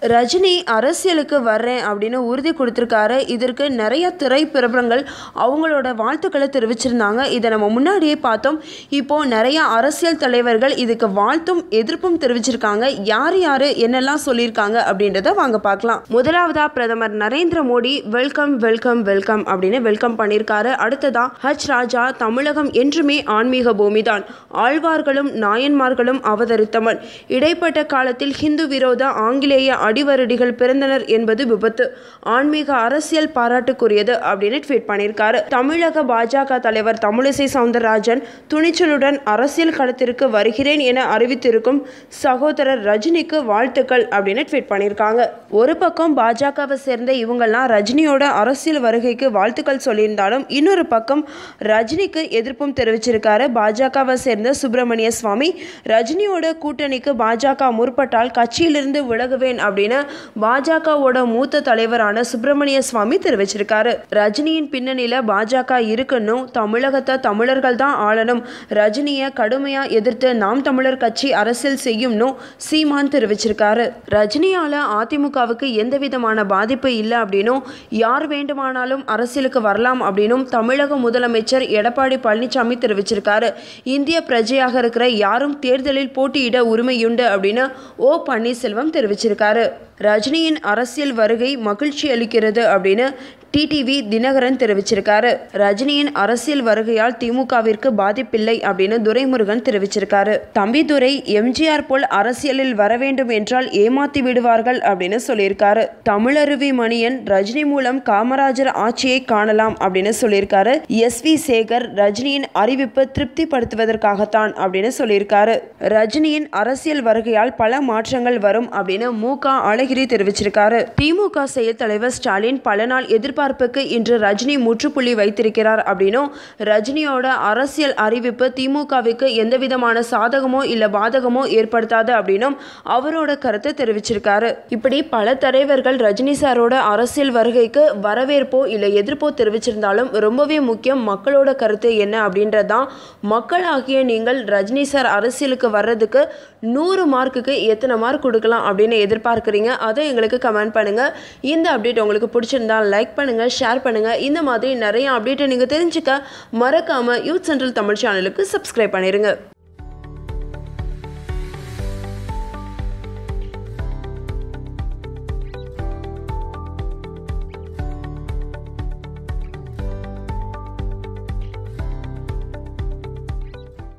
ரஜினி அரசியலுக்கு வர்றேன் அப்படின்னு உறுதி கொடுத்துருக்காரு இதற்கு நிறைய திரைப்பிரபலங்கள் அவங்களோட வாழ்த்துக்களை தெரிவிச்சிருந்தாங்க இதை நம்ம முன்னாடியே பார்த்தோம் இப்போ நிறைய அரசியல் தலைவர்கள் இதுக்கு வாழ்த்தும் எதிர்ப்பும் தெரிவிச்சிருக்காங்க யார் யார் என்னெல்லாம் சொல்லியிருக்காங்க அப்படின்றத வாங்க பார்க்கலாம் முதலாவதா பிரதமர் Narendra Modi welcome welcome welcome அப்படின்னு வெல்கம் பண்ணியிருக்காரு அடுத்ததா ஹஜ் ராஜா தமிழகம் என்றுமே ஆன்மீக பூமிதான் ஆழ்வார்களும் நாயன்மார்களும் அவதரித்தவன் இடைப்பட்ட காலத்தில் ஹிந்து விரோத ஆங்கிலேய அடிவருடிகள் பிறந்தனர் என்பது விபத்து ஆன்மீக அரசியல் பாராட்டுக்குரியது அப்படின்னு ட்வீட் பண்ணியிருக்காரு தமிழக பாஜக தலைவர் தமிழிசை சவுந்தரராஜன் துணிச்சலுடன் அரசியல் களத்திற்கு வருகிறேன் என அறிவித்திருக்கும் சகோதரர் ரஜினிக்கு வாழ்த்துக்கள் அப்படின்னு ட்வீட் பண்ணியிருக்காங்க ஒரு பக்கம் பாஜகவை சேர்ந்த இவங்கெல்லாம் ரஜினியோட அரசியல் வருகைக்கு வாழ்த்துக்கள் சொல்லியிருந்தாலும் இன்னொரு பக்கம் ரஜினிக்கு எதிர்ப்பும் தெரிவிச்சிருக்காரு பாஜகவை சேர்ந்த சுப்பிரமணிய சுவாமி ரஜினியோட கூட்டணிக்கு பாஜக முற்பட்டால் கட்சியிலிருந்து விலகுவேன் அப்படின்னு பாஜகவோட மூத்த தலைவரான சுப்பிரமணிய சுவாமி தெரிவிச்சிருக்காரு ரஜினியின் பின்னணியில பாஜக இருக்குன்னு தமிழகத்தை தமிழர்கள் தான் ஆளணும் ரஜினியை கடுமையா எதிர்த்து நாம் தமிழர் கட்சி அரசியல் செய்யும்னு சீமான் தெரிவிச்சிருக்காரு ரஜினியால அதிமுகவுக்கு எந்த விதமான பாதிப்பு இல்லை அப்படின்னும் யார் வேண்டுமானாலும் அரசியலுக்கு வரலாம் அப்படின்னும் தமிழக முதலமைச்சர் எடப்பாடி பழனிசாமி தெரிவிச்சிருக்காரு இந்திய பிரஜையாக இருக்கிற யாரும் தேர்தலில் போட்டியிட உரிமையுண்டு அப்படின்னு ஓ பன்னீர்செல்வம் தெரிவிச்சிருக்காரு ரஜினியின் அரசியல் வருகை மகிழ்ச்சி அளிக்கிறது அப்படின்னு டிடிவி தினகரன் தெரிவிச்சிருக்காரு ரஜினியின் அரசியல் வருகையால் திமுகவிற்கு பாதிப்பில்லை அப்படின்னு துரைமுருகன் தெரிவிச்சிருக்காரு தம்பிதுரை எம்ஜிஆர் போல் அரசியலில் வர வேண்டும் என்றால் ஏமாத்தி விடுவார்கள் அப்படின்னு சொல்லியிருக்காரு தமிழருவி மணியன் ரஜினி மூலம் காமராஜர் ஆட்சியை காணலாம் அப்படின்னு சொல்லியிருக்காரு எஸ் வி சேகர் ரஜினியின் அறிவிப்பு திருப்திப்படுத்துவதற்காகத்தான் அப்படின்னு சொல்லியிருக்காரு ரஜினியின் அரசியல் வருகையால் பல மாற்றங்கள் வரும் அப்படின்னு மு க அழகிரி தெரிவிச்சிருக்காரு திமுக செயல் தலைவர் ஸ்டாலின் பல நாள் எதிர்பார்ப்புக்கு இன்று ரஜினி முற்றுப்புள்ளி வைத்திருக்கிறார் அப்படின்னும் ரஜினியோட அரசியல் அறிவிப்பு திமுகவுக்கு எந்த விதமான சாதகமோ இல்ல பாதகமோ ஏற்படுத்தாது அப்படின்னும் அவரோட கருத்தை தெரிவிச்சிருக்காரு இப்படி பல தலைவர்கள் ரஜினி சாரோட அரசியல் வருகைக்கு வரவேற்போ இல்ல எதிர்ப்போ தெரிவிச்சிருந்தாலும் ரொம்பவே முக்கியம் மக்களோட கருத்து என்ன அப்படின்றதான் மக்களாகிய நீங்கள் ரஜினி சார் அரசியலுக்கு வர்றதுக்கு நூறு மார்க்குக்கு எத்தனை மார்க் கொடுக்கலாம் அப்படின்னு எதிர்பார்க்குறீங்க அதை எங்களுக்கு கமெண்ட் பண்ணுங்க இந்த அப்டேட் உங்களுக்கு பிடிச்சிருந்தா லைக் பண்ணுங்க ஷேர் பண்ணுங்க இந்த மாதிரி நிறைய அப்டேட்டை நீங்க தெரிஞ்சுக்க மறக்காம யூத் சென்ட்ரல் தமிழ் சேனலுக்கு சப்ஸ்கிரைப் பண்ணிருங்க